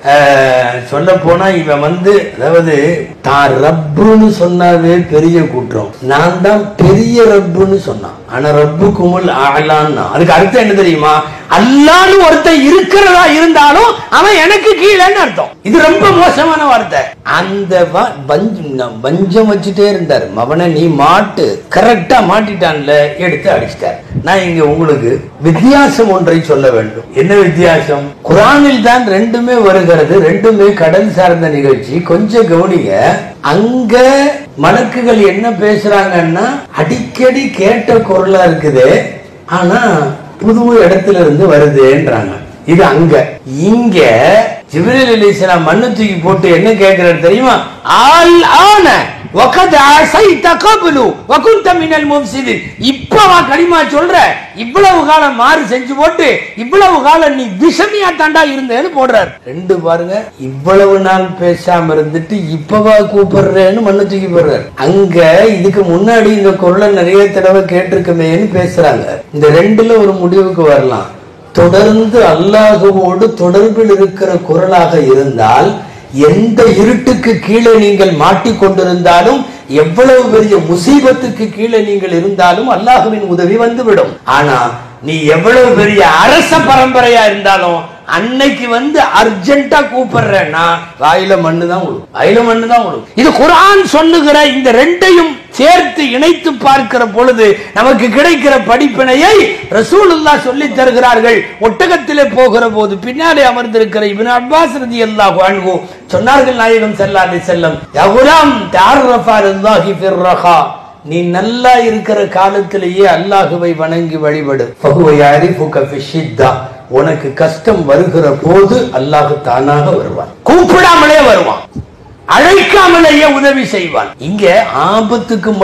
சொல்ல போனா இவன் வந்து அதாவது தான் ரப்புன்னு சொன்னாவே பெரிய குற்றம் நான் தான் பெரிய ரப்புன்னு சொன்னான் ஆனா ரப்பு குமுல் ஆலான்னா அதுக்கு அர்த்தம் என்ன தெரியுமா அல்லான்னு ஒருத்தன் இருக்கிறதா இருந்தாலும் அவன் எனக்கு கீழேன்னு அர்த்தம் இது ரொம்ப மோசமான வார்த்தை அந்த வ- பஞ்சம் பஞ்சம் வச்சுட்டே இருந்தார் மவனை நீ மாட்டு கரெக்டா மாட்டிட்டான்ல எடுத்து அடிச்சிட்டார் நான் இங்க உங்களுக்கு வித்தியாசம் ஒன்றை சொல்ல வேண்டும் என்ன வித்தியாசம் குரானில் தான் ரெண்டுமே வருகிறது ரெண்டுமே கடல் சார்ந்த நிகழ்ச்சி கொஞ்சம் கவனிங்க அங்க மலக்குகள் என்ன பேசுறாங்கன்னா அடிக்கடி கேட்ட குரலா இருக்குது ஆனா புது இடத்துல இருந்து வருதுன்றாங்க இது அங்க இங்க ஜிப்ரீல் அலைஹிஸ்ஸலாம் மண்ணு தூக்கி போட்டு என்ன கேக்குறாரு தெரியுமா ஆல் ஆன வகத் அஸைத கப்லு வகுந்த மினல் முஃப்ஸிதின் இப்பவா கலிமா சொல்ற இவ்வளவு காலம் மாறு செஞ்சு போட்டு இவ்வளவு காலம் நீ விஷமியா தாண்டா இருந்தேன்னு போடுறாரு ரெண்டு பாருங்க இவ்வளவு நாள் பேசாம இருந்துட்டு இப்பவா கூப்பிடுறேன்னு மண்ணு தூக்கி போடுறாரு அங்க இதுக்கு முன்னாடி இந்த குரலை நிறைய தடவை கேட்டிருக்கமேன்னு பேசுறாங்க இந்த ரெண்டுல ஒரு முடிவுக்கு வரலாம் தொடர்ந்து அல்லாஹுவோடு தொடர்பில் இருக்கிற குரலாக இருந்தால் எந்த இருட்டுக்கு கீழே நீங்கள் மாட்டிக்கொண்டிருந்தாலும் எவ்வளவு பெரிய முசீபத்துக்கு கீழே நீங்கள் இருந்தாலும் அல்லாஹுவின் உதவி வந்துவிடும் ஆனா நீ எவ்வளவு பெரிய அரச பரம்பரையா இருந்தாலும் அன்னைக்கு வந்து அர்ஜென்ட்டா கூப்பிடுறேன்னா வாயில மண்ணு தான் விழும் வாயில மண்ணு தான் விழும் இது குர்ஆன் சொல்லுகிற இந்த ரெண்டையும் சேர்த்து இணைத்து பார்க்கிற பொழுது நமக்கு கிடைக்கிற படிப்பினையை ரசூலுல்லாஹ் சொல்லி தருகிறார்கள் ஒட்டகத்திலே போகிற போது பின்னாடி அமர்ந்திருக்கிற இப்னு அப்பாஸ் ரலியல்லாஹு அன்ஹு சொன்னார்கள் நாயகம் ஸல்லல்லாஹு அலைஹி வஸல்லம் யா குலாம் தஅர்ரஃபா லில்லாஹி ஃபிர் ரஹா நீ நல்லா இருக்கிற காலத்திலேயே அல்லாஹுவை வணங்கி வழிபடு ஃபஹுவ யஅரிஃபுக ஃபி ஷித்தா உனக்கு கஷ்டம் வருகிற போது அல்லாஹ் தானாக வருவான் கூப்பிடாமலே வருவான் அழைக்காமலேயே உதவி செய்வான் இங்க ஆபத்துக்கு மட்டும்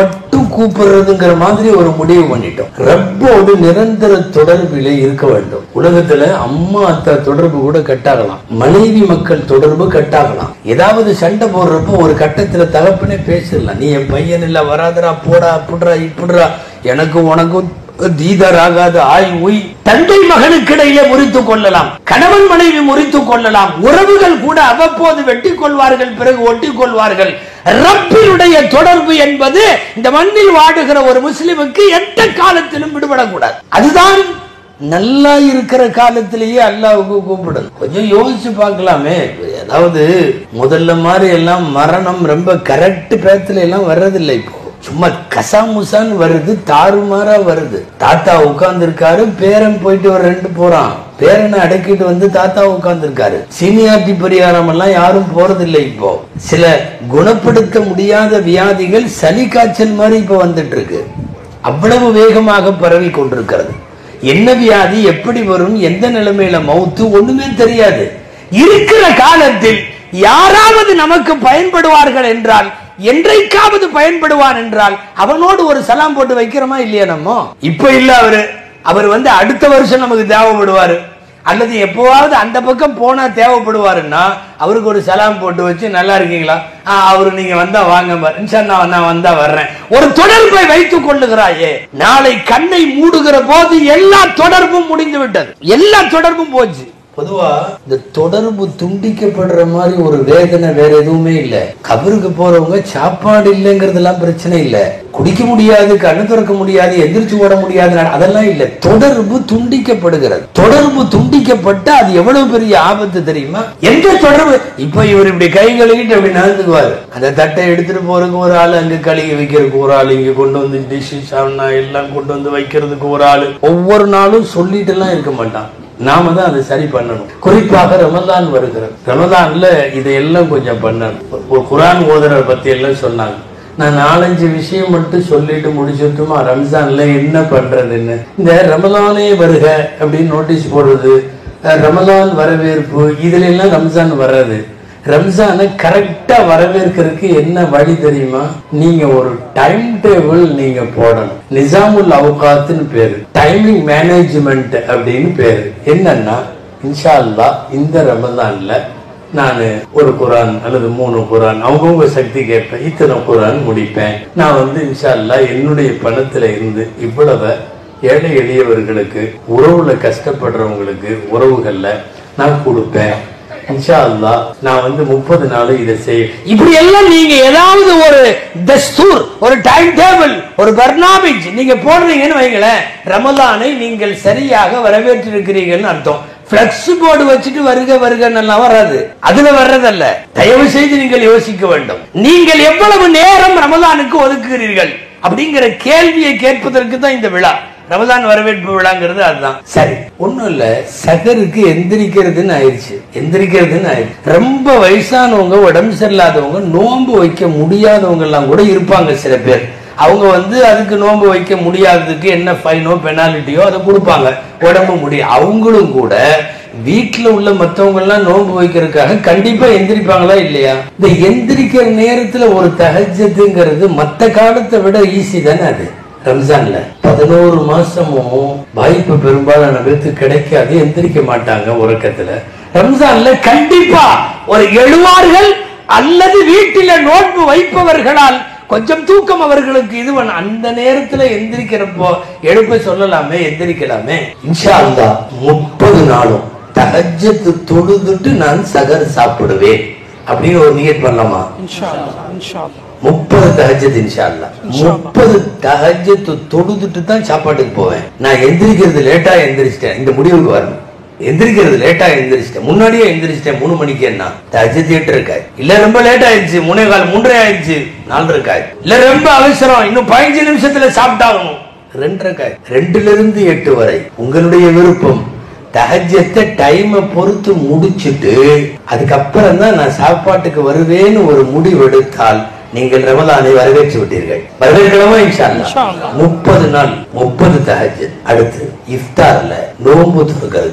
கூப்பிடுறதுங்கிற மாதிரி ஒரு முடிவு பண்ணிட்டோம் ரப்போடு நிரந்தர தொடர்பிலே இருக்க வேண்டும் உலகத்துல அம்மா அத்தா தொடர்பு கூட கட்டாகலாம் மனைவி மக்கள் தொடர்பு கட்டாகலாம் ஏதாவது சண்டை போடுறப்போ ஒரு கட்டத்துல தகப்பனே பேசிடலாம் நீ என் பையன் இல்ல வராதரா போடா அப்படிடா இப்படிடா எனக்கும் உனக்கும் தீதராகாத ஆய் உய் தந்தை மகனுக்கு இடையிலே முறித்துக் கொள்ளலாம் கணவன் மனைவி முறித்துக் கொள்ளலாம் உறவுகள் கூட அவ்வப்போது வெட்டி கொள்வார்கள் பிறகு ஒட்டிக் கொள்வார்கள் ரப்பினுடைய தொடர்பு என்பது இந்த மண்ணில் வாடுகிற ஒரு முஸ்லிமுக்கு எந்த காலத்திலும் விடுபடக்கூடாது அதுதான் நல்லா இருக்கிற காலத்திலேயே அல்லாவுக்கு கூப்பிடணும் கொஞ்சம் யோசிச்சு பார்க்கலாமே அதாவது முதல்ல மாதிரி எல்லாம் மரணம் ரொம்ப கரெக்ட் பேத்துல எல்லாம் வர்றதில்லை இப்போ சும்மா கசாமுசான்னு வருது தாறுமாறா வருது தாத்தா உட்கார்ந்து இருக்காரு பேரன் போயிட்டு ஒரு ரெண்டு போறான் பேரனை அடக்கிட்டு வந்து தாத்தா உட்கார்ந்து இருக்காரு சீனியாரிட்டி பரிகாரம் எல்லாம் யாரும் போறதில்லை இப்போ சில குணப்படுத்த முடியாத வியாதிகள் சளி காய்ச்சல் மாதிரி இப்ப வந்துட்டு இருக்கு அவ்வளவு வேகமாக பரவி கொண்டிருக்கிறது என்ன வியாதி எப்படி வரும் எந்த நிலைமையில மவுத்து ஒண்ணுமே தெரியாது இருக்கிற காலத்தில் யாராவது நமக்கு பயன்படுவார்கள் என்றால் என்றைக்காவது பயன்படுவான் என்றால் அவனோடு ஒரு சலாம் போட்டு வைக்கிறோமா இல்லையா நம்ம இப்ப இல்ல அவரு அவர் வந்து அடுத்த வருஷம் நமக்கு தேவைப்படுவாரு அல்லது எப்போவாவது அந்த பக்கம் போனா தேவைப்படுவாருன்னா அவருக்கு ஒரு சலாம் போட்டு வச்சு நல்லா இருக்கீங்களா ஆ, அவரு நீங்க வந்தா வாங்க பாரு. இன்ஷா அல்லாஹ் நான் வந்தா வர்றேன் ஒரு தொடர்பை வைத்துக் கொள்ளுகிறாயே நாளை கண்ணை மூடுகிற போது எல்லா தொடர்பும் முடிந்து விட்டது எல்லா தொடர்பும் போச்சு பொதுவா இந்த தொடர்பு துண்டிக்கப்படுற மாதிரி ஒரு வேதனை வேற எதுவுமே இல்ல கபருக்கு போறவங்க சாப்பாடு இல்லைங்கிறதெல்லாம் பிரச்சனை இல்ல குடிக்க முடியாது கண்ணு திறக்க முடியாது எந்திரிச்சு ஓட முடியாது அதெல்லாம் இல்ல தொடர்பு துண்டிக்கப்படுகிறது தொடர்பு துண்டிக்கப்பட்டா அது எவ்வளவு பெரிய ஆபத்து தெரியுமா எந்த தொடர்பு இப்ப இவர் இப்படி கை கழுவிட்டு அப்படி நடந்துக்குவாரு அந்த தட்டை எடுத்துட்டு போறதுக்கு ஒரு ஆள் அங்க கழுவி வைக்கிறதுக்கு ஒரு ஆள் இங்க கொண்டு வந்து டிஷ் சால்னா எல்லாம் கொண்டு வந்து வைக்கிறதுக்கு ஒரு ஆள் ஒவ்வொரு நாளும் சொல்லிட்டு எல்லாம் இருக்க மாட்டான் நாம தான் அதை சரி பண்ணணும் குறிப்பாக ரமதான் வருகிறது ரமதான்ல இதையெல்லாம் கொஞ்சம் பண்ணணும் ஒரு குரான் ஓதுறத பத்தி எல்லாம் சொன்னாங்க நான் நாலஞ்சு விஷயம் மட்டும் சொல்லிட்டு முடிச்சுட்டுமா ரம்ஜான்ல என்ன பண்றதுன்னு இந்த ரமலானே வருக அப்படின்னு நோட்டீஸ் போடுறது அஹ் ரமலான் வரவேற்பு இதுல எல்லாம் ரம்ஜான் வர்றது ரம்ஜானை கரெக்டா வரவேற்கிறதுக்கு என்ன வழி தெரியுமா நீங்க ஒரு டைம் டேபிள் நீங்க போடணும் நிசாமுல் அவுகாத்துன்னு பேரு டைமிங் மேனேஜ்மெண்ட் அப்படின்னு பேரு என்னன்னா இன்ஷா அல்லாஹ் இந்த ரமதான்ல நான் ஒரு குரான் அல்லது மூணு குரான் அவங்கவுங்க சக்தி கேட்பேன் இத்தனை குரான் முடிப்பேன் நான் வந்து இன்ஷா அல்லாஹ் என்னுடைய பணத்துல இருந்து இவ்வளவு ஏழை எளியவர்களுக்கு உறவுல கஷ்டப்படுறவங்களுக்கு உறவுகள்ல நான் கொடுப்பேன் இன்ஷா அல்லாஹ் நான் வந்து முப்பது நாள் இதை செய்ய இப்படி எல்லாம் நீங்க ஏதாவது ஒரு தஸ்தூர் ஒரு டைம் டேபிள் ஒரு பர்னாமிஜ் நீங்க போடுறீங்கன்னு வைங்களேன் ரமலானை நீங்கள் சரியாக வரவேற்றிருக்கிறீங்கன்னு அர்த்தம் பிளக்ஸ் போர்டு வச்சுட்டு வருக வருகன்னெல்லாம் வராது அதுல வர்றதல்ல தயவு செய்து நீங்கள் யோசிக்க வேண்டும் நீங்கள் எவ்வளவு நேரம் ரமலானுக்கு ஒதுக்குகிறீர்கள் அப்படிங்கிற கேள்வியை கேட்பதற்கு தான் இந்த விழா ரமதான் வரவேற்பு விழாங்கிறது அதுதான் சரி ஒண்ணும் இல்ல சகருக்கு எந்திரிக்கிறதுன்னு ஆயிடுச்சு எந்திரிக்கிறதுன்னு ஆயிடுச்சு ரொம்ப வயசானவங்க உடம்பு சரியில்லாதவங்க நோன்பு வைக்க முடியாதவங்க எல்லாம் கூட இருப்பாங்க சில பேர் அவங்க வந்து அதுக்கு நோன்பு வைக்க முடியாததுக்கு என்ன ஃபைனோ பெனாலிட்டியோ அதை கொடுப்பாங்க உடம்பு முடியும் அவங்களும் கூட வீட்டுல உள்ள மத்தவங்க எல்லாம் நோன்பு வைக்கிறதுக்காக கண்டிப்பா எந்திரிப்பாங்களா இல்லையா இந்த எந்திரிக்கிற நேரத்துல ஒரு தகஜத்துங்கிறது மத்த காலத்தை விட ஈஸி தானே அது ரம்ஜான்ல பதினோரு மாசமும் வாய்ப்பு பெரும்பாலான பேருக்கு கிடைக்காது எந்திரிக்க மாட்டாங்க உறக்கத்துல ரம்ஜான்ல கண்டிப்பா ஒரு எழுவார்கள் அல்லது வீட்டில நோன்பு வைப்பவர்களால் கொஞ்சம் தூக்கம் அவர்களுக்கு இது பண்ண அந்த நேரத்துல எந்திரிக்கிறப்போ எழுப்ப சொல்லலாமே எந்திரிக்கலாமே இன்ஷா அல்லாஹ் முப்பது நாளும் தஹஜ்ஜத்து தொழுதுட்டு நான் சகர் சாப்பிடுவேன் அப்படின்னு ஒரு நியத் பண்ணலாமா இன்ஷா அல்லாஹ் இன்ஷா அல்லாஹ் முப்பது தஹஜத் இன்ஷா அல்லாஹ் முப்பது தஹஜத் தொழுதுட்டு தான் சாப்பாட்டுக்கு போவேன் நான் எந்திரிக்கிறது லேட்டா எந்திரிச்சிட்டேன் இந்த முடிவுக்கு வரணும் எந்திரிக்கிறது லேட்டா எந்திரிச்சிட்டேன் முன்னாடியே எந்திரிச்சிட்டேன் மூணு மணிக்கு என்ன தஹஜத் எட்டு இருக்காய் இல்ல ரொம்ப லேட் ஆயிடுச்சு மூணே கால் மூன்றரை ஆயிடுச்சு நாலு இருக்காய் இல்ல ரொம்ப அவசரம் இன்னும் பதினஞ்சு நிமிஷத்துல சாப்பிட்டாகணும் ரெண்டு இருக்காய் ரெண்டுல இருந்து எட்டு வரை உங்களுடைய விருப்பம் தஹஜத்தை டைமை பொறுத்து முடிச்சிட்டு அதுக்கப்புறம் தான் நான் சாப்பாட்டுக்கு வருவேன்னு ஒரு முடிவெடுத்தால் நீங்கள் ரமலானை வரவேற்று விட்டீர்கள் வரவேற்கலாமா இன்ஷா இன்ஷா அல்லாஹ் அல்லாஹ். முப்பது நாள் முப்பது தஹஜத் அடுத்து இஃப்தார்ல நோன்பு துறக்கிறது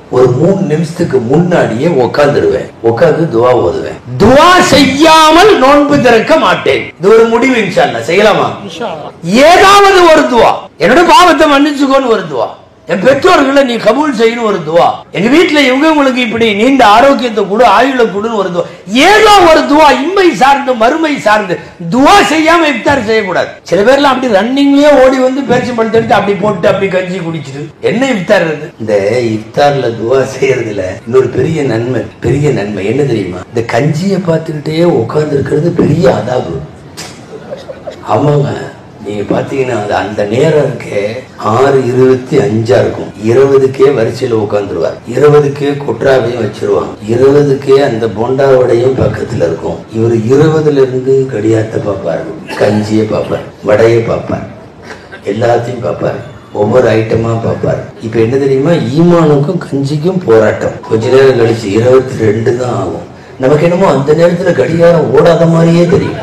ஒரு மூணு நிமிஷத்துக்கு முன்னாடியே உட்காந்துருவேன் உட்காந்து துவா ஓதுவேன் துவா செய்யாமல் நோன்பு திறக்க மாட்டேன் இது ஒரு முடிவு இன்ஷா அல்லாஹ். செய்யலாமா இன்ஷா அல்லாஹ். ஏதாவது ஒரு துவா என்னோட பாவத்தை மன்னிச்சுக்கோன்னு ஒரு துவா என் பெற்றோர்களை நீ கபூல் செய்யணும் ஒரு துவா எங்க வீட்டுல இவங்க உங்களுக்கு இப்படி நீண்ட ஆரோக்கியத்தை கொடு ஆயுள கொடுன்னு ஒரு துவா ஏதோ ஒரு துவா இம்மை சார்ந்து மறுமை சார்ந்து துவா செய்யாம இஃப்தார் செய்யக்கூடாது சில பேர்லாம் அப்படி ரன்னிங்லயே ஓடி வந்து பேச்சு படுத்துட்டு அப்படி போட்டு அப்படி கஞ்சி குடிச்சிட்டு என்ன இஃப்தார் இது இந்த இஃப்தார்ல துவா செய்யறதுல இன்னொரு பெரிய நன்மை பெரிய நன்மை என்ன தெரியுமா இந்த கஞ்சியை பார்த்துக்கிட்டே உட்கார்ந்து இருக்கிறது பெரிய அதாபு ஆமாங்க நீங்க பாத்தீங்கன்னா அது அந்த நேரம் இருக்கே ஆறு இருபத்தி அஞ்சா இருக்கும் இருபதுக்கே வரிசையில உட்காந்துருவார் இருபதுக்கே குட்ராவையும் வச்சிருவாங்க இருபதுக்கே அந்த போண்டாவோடையும் பக்கத்துல இருக்கும் இவர் இருபதுல இருந்து கடியாரத்தை பார்ப்பார் கஞ்சியை பார்ப்பார் வடையை பார்ப்பார் எல்லாத்தையும் பார்ப்பார் ஒவ்வொரு ஐட்டமா பார்ப்பார் இப்ப என்ன தெரியுமா ஈமானுக்கும் கஞ்சிக்கும் போராட்டம் கொஞ்ச நேரம் கழிச்சு இருபத்தி ரெண்டு தான் ஆகும் நமக்கு என்னமோ அந்த நேரத்துல கடிகாரம் ஓடாத மாதிரியே தெரியும்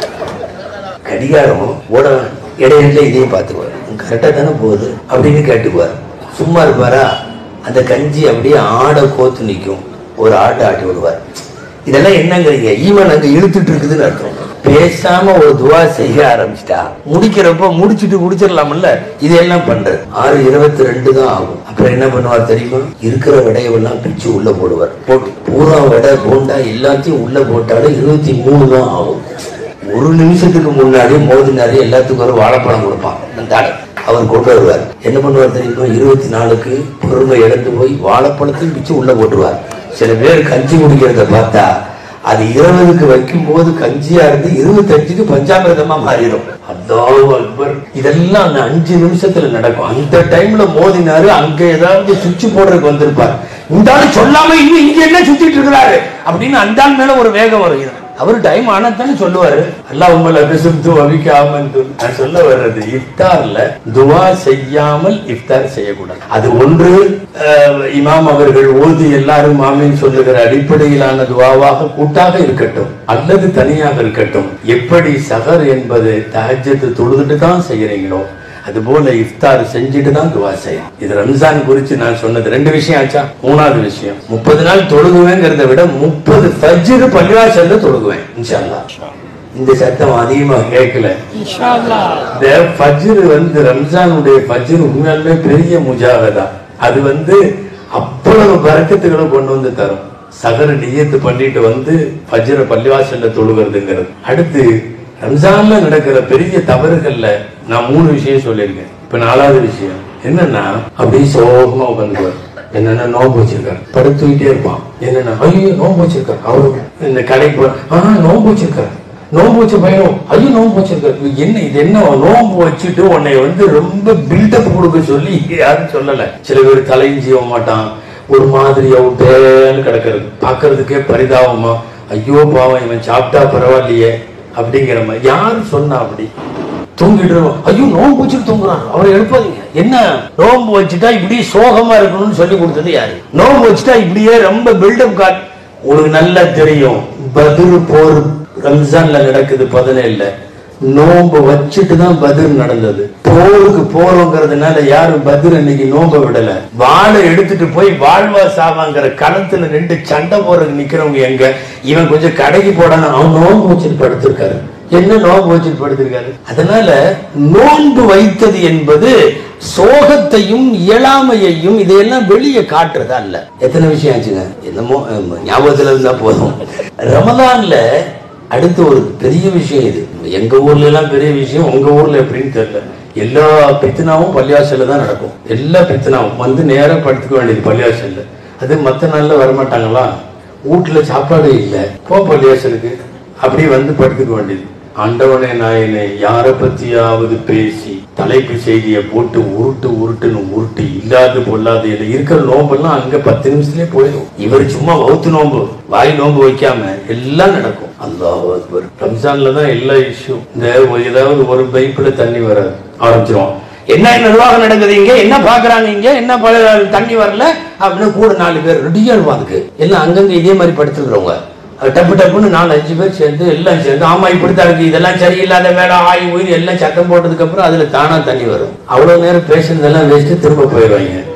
கடிகாரம் ஓட இடையில இதையும் பார்த்துக்குவார் கரெக்டாக தானே போகுது அப்படின்னு கேட்டுக்குவார் சும்மா இருப்பாரா அந்த கஞ்சி அப்படியே ஆடை கோத்து நிற்கும் ஒரு ஆட்டை ஆட்டி விடுவார் இதெல்லாம் என்னங்கிறீங்க ஈவன் அங்க இழுத்துட்டு இருக்குதுன்னு அர்த்தம் பேசாம ஒரு துவா செய்ய ஆரம்பிச்சிட்டா முடிக்கிறப்ப முடிச்சிட்டு முடிச்சிடலாம்ல இதெல்லாம் பண்றது ஆறு இருபத்தி ரெண்டு தான் ஆகும் அப்புறம் என்ன பண்ணுவார் தெரியுமா இருக்கிற விடையெல்லாம் பிச்சு உள்ள போடுவார் போட்டு பூரா விடை போண்டா எல்லாத்தையும் உள்ள போட்டாலும் இருபத்தி மூணு தான் ஆகும் ஒரு நிமிஷத்துக்கு முன்னாடி மோதினாரு எல்லாத்துக்கும் ஒரு வாழைப்பழம் கொடுப்பான் அந்த ஆளு. அவர் கொண்டு வருவார் என்ன பண்ணுவார் தெரியுமா இருபத்தி நாலுக்கு பொறுமை இழந்து போய் வாழைப்பழத்தையும் பிச்சு உள்ள போட்டுருவார் சில பேர் கஞ்சி குடிக்கிறத பார்த்தா அது இருபதுக்கு வைக்கும் போது கஞ்சியா இருந்து இருபத்தஞ்சுக்கு பஞ்சாமிரதமா மாறிடும் அல்லாஹ் அக்பர் இதெல்லாம் அந்த அஞ்சு நிமிஷத்துல நடக்கும் அந்த டைம்ல மோதினாரு அங்க ஏதாவது சுவிட்ச் போடுறதுக்கு வந்திருப்பார் இந்த ஆளு சொல்லாம இன்னும் இங்க என்ன சுத்திட்டு இருக்கிறாரு அப்படின்னு அந்த ஆள் மேல ஒரு வேகம் வருகிறது அவர் டைம் ஆனதானே சொல்லுவாரு அல்லாஹ் உங்களை அபிசுத்து அவிக்காமந்து நான் சொல்ல வர்றது இஃப்தார்ல துவா செய்யாமல் இஃப்தார் செய்யக்கூடாது அது ஒன்று அஹ், இமாம் அவர்கள் ஓதி எல்லாரும் ஆமீன் சொல்லுகிற அடிப்படையிலான துவாவாக கூட்டாக இருக்கட்டும் அல்லது தனியாக இருக்கட்டும் எப்படி சஹர் என்பது தஹஜ்ஜத்து தொழுதுட்டு தான் செய்யறீங்களோ அதுபோல இஃப்தார் செஞ்சுட்டு தான் துவா செய்யணும் இது ரம்ஜான் குறித்து நான் சொன்னது ரெண்டு விஷயம் ஆச்சா மூணாவது விஷயம் முப்பது நாள் தொழுகுவேங்கிறத விட முப்பது ஃபஜ்ரு பள்ளிவாசல்ல தொழுகுவேன் இன்ஷா அல்லாஹ் இந்த சத்தம் அதிகமா கேட்கல இன்ஷா அல்லாஹ். இந்த ஃபஜ்ர் வந்து ரம்ஜானுடைய ஃபஜ்ர் உண்மையாலுமே பெரிய முஜாகதா அது வந்து அவ்வளவு பறக்கத்துகளை கொண்டு வந்து தரும் சகர நியத்து பண்ணிட்டு வந்து ஃபஜ்ர பள்ளிவாசல்ல தொழுகிறதுங்கிறது அடுத்து ரம்ஜான்ல நடக்கிற பெரிய தவறுகள்ல நான் மூணு விஷயம் சொல்லியிருக்கேன் இப்ப நாலாவது விஷயம் என்னன்னா அப்படியே சோகமா உட்காந்துக்குவார் என்னன்னா நோம்பு வச்சிருக்காரு படுத்துக்கிட்டே இருப்பான் என்னன்னா ஐயோ நோம்பு வச்சிருக்காரு அவரு இந்த கடைக்கு போ ஆஹ் நோம்பு வச்சிருக்காரு நோம்பு வச்ச பையனும் ஐயோ நோம்பு வச்சிருக்காரு இது என்ன இது என்ன நோம்பு வச்சுட்டு உன்னை வந்து ரொம்ப பில்டப் கொடுக்க சொல்லி யாரும் சொல்லல சில பேர் தலையும் செய்ய மாட்டான் ஒரு மாதிரி அவுட்டேன்னு கிடக்கிறது பார்க்கிறதுக்கே பரிதாபமா ஐயோ பாவம் இவன் சாப்பிட்டா பரவாயில்லையே அப்படிங்கிற மாதிரி யாரு சொன்னா அப்படி தூங்கிட்டு இருக்கோம். ஐயோ நோம்பு வச்சுட்டு தூங்குறாரு அவரை எழுப்பாதீங்க என்ன நோம்பு வச்சுட்டா இப்படி சோகமா இருக்கணும்னு சொல்லி கொடுத்தது யாரு நோம்பு வச்சுட்டா இப்படியே ரொம்ப பில்டப் காட் உங்களுக்கு நல்லா தெரியும் பதில் போர் ரம்ஜான்ல நடக்குது பதினேழுல நோம்பு வச்சுட்டு தான் பதில் நடந்தது போருக்கு போறோங்கிறதுனால யாரும் பதில் இன்னைக்கு நோம்ப விடல வாழை எடுத்துட்டு போய் வாழ்வா சாவாங்கிற களத்துல ரெண்டு சண்டை போறதுக்கு நிக்கிறவங்க எங்க இவன் கொஞ்சம் கடைக்கு போடணும் அவன் நோம்பு வச்சுட்டு படுத்திருக்காரு என்ன நோன்பு வச்சுட்டு படுத்திருக்காரு அதனால நோன்பு வைத்தது என்பது சோகத்தையும் இயலாமையையும் இதையெல்லாம் வெளியே காட்டுறதா இல்ல எத்தனை விஷயம் ஆச்சுங்க என்னமோ அஹ், ஞாபகத்துல இருந்தா போதும் ரமதான்ல அடுத்து ஒரு பெரிய விஷயம் இது எங்க ஊர்ல எல்லாம் பெரிய விஷயம் உங்க ஊர்ல எப்படின்னு தெரியல எல்லா பித்தனாவும் பள்ளிவாசல்ல தான் நடக்கும் எல்லா பித்தனாவும் வந்து நேரா படுத்துக்க வேண்டியது பள்ளிவாசல்ல அது மத்த நாள்ல வரமாட்டாங்களா வீட்டுல சாப்பாடு இல்ல போ பள்ளிவாசலுக்கு அப்படியே வந்து படுத்துக்க வேண்டியது ஆண்டவனே நாயனே யாரை பத்தியாவது பேசி தலைப்பு செய்தியை போட்டு உருட்டு உருட்டுன்னு உருட்டு இல்லாது பொல்லாது இல்லை இருக்கிற நோம்பெல்லாம் அங்க பத்து நிமிஷத்துலயே போயிடும் இவர் சும்மா வவுத்து நோம்பு வாய் நோம்பு வைக்காம எல்லாம் நடக்கும் அல்லாஹ் அக்பர் ரம்ஜான்ல தான் எல்லா இஷ்யூ இந்த ஒரு- ஏதாவது ஒரு பைப்புல தண்ணி வராது ஆரம்பிச்சிருவான் என்ன நிர்வாகம் நடக்குது இங்க என்ன பாக்குறாங்க இங்க என்ன ப- தண்ணி வரல அப்படின்னு கூட நாலு பேர் ரெடியா இருப்பான் அதுக்கு எல்லாம் அங்கங்க இதே மாதிரி படுத்துக்கிறவங்க அது டப்பு டப்புன்னு நாலு அஞ்சு பேர் சேர்ந்து எல்லாம் சேர்ந்து ஆமா இப்படித்தான் இருக்கு இதெல்லாம் சரியில்லாத வேலை ஆய் உயிர் எல்லாம் சத்தம் போட்டதுக்கு அப்புறம் அதுல தானா தண்ணி வரும் அவ்வளவு நேரம் பேசுனதெல்லாம் வேஸ்ட் திரும்ப போயிடுவாங்க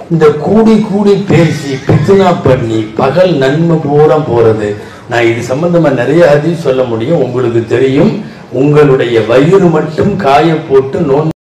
இந்த கூடி கூடி பேசி பித்னா பண்ணி பகல் நன்மை பூரா போறது நான் இது சம்பந்தமா நிறைய ஹதீஸ் சொல்ல முடியும் உங்களுக்கு தெரியும் உங்களுடைய வயிறு மட்டும் காய போட்டு நோன்